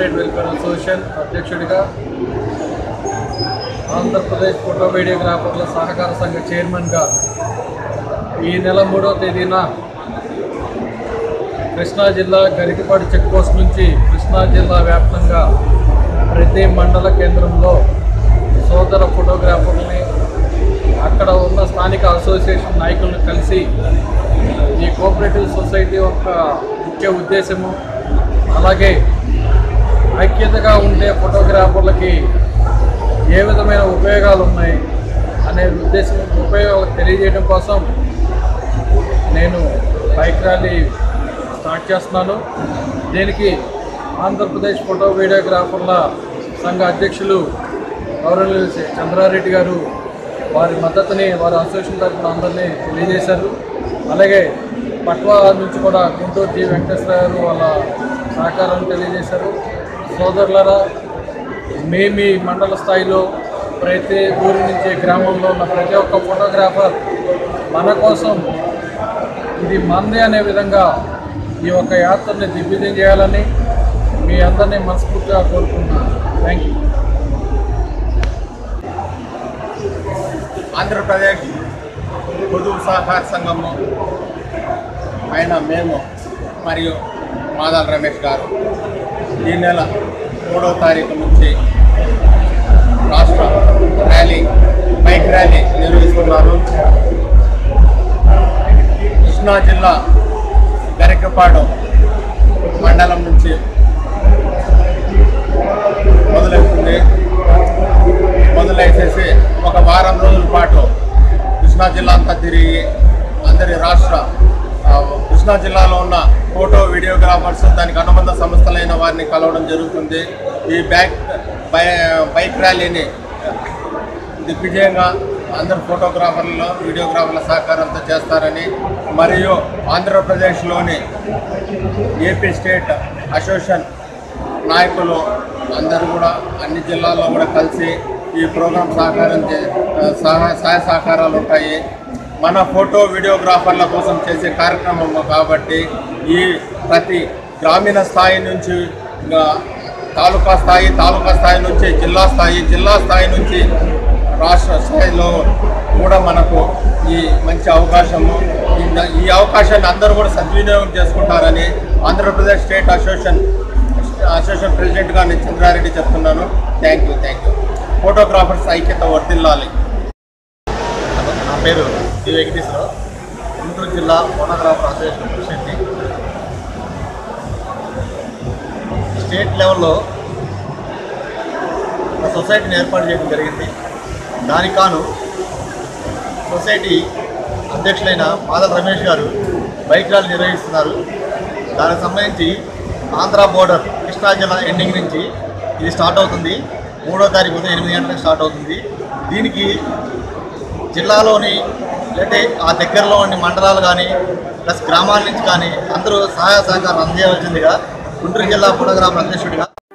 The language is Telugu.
స్టేట్ వెల్ఫేర్ అసోసియేషన్ అధ్యక్షుడిగా ఆంధ్రప్రదేశ్ ఫోటో వీడియోగ్రాఫర్ల సహకార సంఘ చైర్మన్గా ఈ నెల మూడవ తేదీన కృష్ణా జిల్లా గరికపాడు చెక్ పోస్ట్ నుంచి కృష్ణా జిల్లా వ్యాప్తంగా ప్రతి మండల కేంద్రంలో సోదర ఫోటోగ్రాఫర్లని అక్కడ ఉన్న స్థానిక అసోసియేషన్ నాయకులను కలిసి ఈ కోఆపరేటివ్ సొసైటీ యొక్క ముఖ్య ఉద్దేశము అలాగే ఐక్యతగా ఉండే ఫోటోగ్రాఫర్లకి ఏ విధమైన ఉపయోగాలు ఉన్నాయి అనే ఉద్దేశం ఉపయోగాలు తెలియజేయడం కోసం నేను బైక్ ర్యాలీ స్టార్ట్ చేస్తున్నాను దీనికి ఆంధ్రప్రదేశ్ ఫోటో వీడియోగ్రాఫర్ల సంఘ అధ్యక్షులు గౌరవనీయులు శ్రీ చంద్రారెడ్డి గారు వారి మద్దతుని వారి అసోసియేషన్ తరఫున అందరినీ తెలియజేశారు అలాగే పట్వా నుంచి కూడా గుంటూరు జి వెంకటేశ్వర గారు వాళ్ళ సహకారాన్ని తెలియజేశారు సోదరులరా మీ మీ మండల స్థాయిలో ప్రతి ఊరి నుంచి గ్రామంలో ఉన్న ప్రతి ఒక్క ఫోటోగ్రాఫర్ మన కోసం ఇది మంది అనే విధంగా ఈ యొక్క యాత్రని దిగ్విజయం చేయాలని మీ అందరినీ మనస్ఫూర్తిగా కోరుకుంటున్నాను థ్యాంక్ యూ ఆంధ్రప్రదేశ్ పొదుపు సహకార సంఘము ఆయన మేము మరియు మాదాల రమేష్ గారు ఈ నెల మూడవ తారీఖు నుంచి రాష్ట్ర ర్యాలీ బైక్ ర్యాలీ నిర్వహిస్తున్నారు కృష్ణా జిల్లా గరికపాడు మండలం నుంచి మొదలవుతుంది మొదలైసేసి ఒక వారం రోజుల పాటు కృష్ణా జిల్లా అంతా తిరిగి అందరి రాష్ట్ర ఆ, కృష్ణా జిల్లాలో ఉన్న ఫోటో వీడియోగ్రాఫర్స్ దానికి అనుబంధ సంస్థలైన వారిని కలవడం జరుగుతుంది ఈ బ్యాక్ బై బైక్ ర్యాలీని దిగ్విజయంగా అందరు ఫోటోగ్రాఫర్లు వీడియోగ్రాఫర్ల సహకారంతో చేస్తారని మరియు ఆంధ్రప్రదేశ్లోని ఏపీ స్టేట్ అసోసియేషన్ నాయకులు అందరూ కూడా అన్ని జిల్లాల్లో కూడా కలిసి ఈ ప్రోగ్రాం సహకారం చే- సహాయ సహాయ సహకారాలు ఉంటాయి మన ఫోటో వీడియోగ్రాఫర్ల కోసం చేసే కార్యక్రమం కాబట్టి ఈ ప్రతి గ్రామీణ స్థాయి నుంచి ఇంకా తాలూకా స్థాయి తాలూకా స్థాయి నుంచి జిల్లా స్థాయి జిల్లా స్థాయి నుంచి రాష్ట్ర స్థాయిలో కూడా మనకు ఈ మంచి అవకాశము ఈ- ఈ అవకాశాన్ని అందరూ కూడా సద్వినియోగం చేసుకుంటారని ఆంధ్రప్రదేశ్ స్టేట్ అసోసియేషన్ అసోసియేషన్ ప్రెసిడెంట్గా నేను చంద్రారెడ్డి చెప్తున్నాను thank you thank you photographers ఐక్యత వర్దిల్లాలి నా పేరు శ్రీ వెంకటేశ్వరరావు గుంటూరు జిల్లా ఫోటోగ్రాఫర్ అసోసియేషన్ ప్రెసిడెంట్ని స్టేట్ లెవెల్లో ఒక సొసైటీని ఏర్పాటు చేయడం జరిగింది దానికి కాను సొసైటీ అధ్యక్షులైన మాధవ్ రమేష్ గారు బైక్ ర్యాలీ నిర్వహిస్తున్నారు దానికి సంబంధించి ఆంధ్ర బోర్డర్ కృష్ణా జిల్లా ఎండింగ్ నుంచి ఇది స్టార్ట్ అవుతుంది మూడో తారీఖు ఉదయం ఎనిమిది గంటలకు స్టార్ట్ అవుతుంది దీనికి జిల్లాలోని లేకపోతే ఆ దగ్గరలో ఉన్న మండలాలు కానీ ప్లస్ గ్రామాల నుంచి కానీ అందరూ సహాయ సహకారం అందజేయవలసిందిగా గుంటూరు జిల్లా ఫోటోగ్రాఫర్ అధ్యక్షుడిగా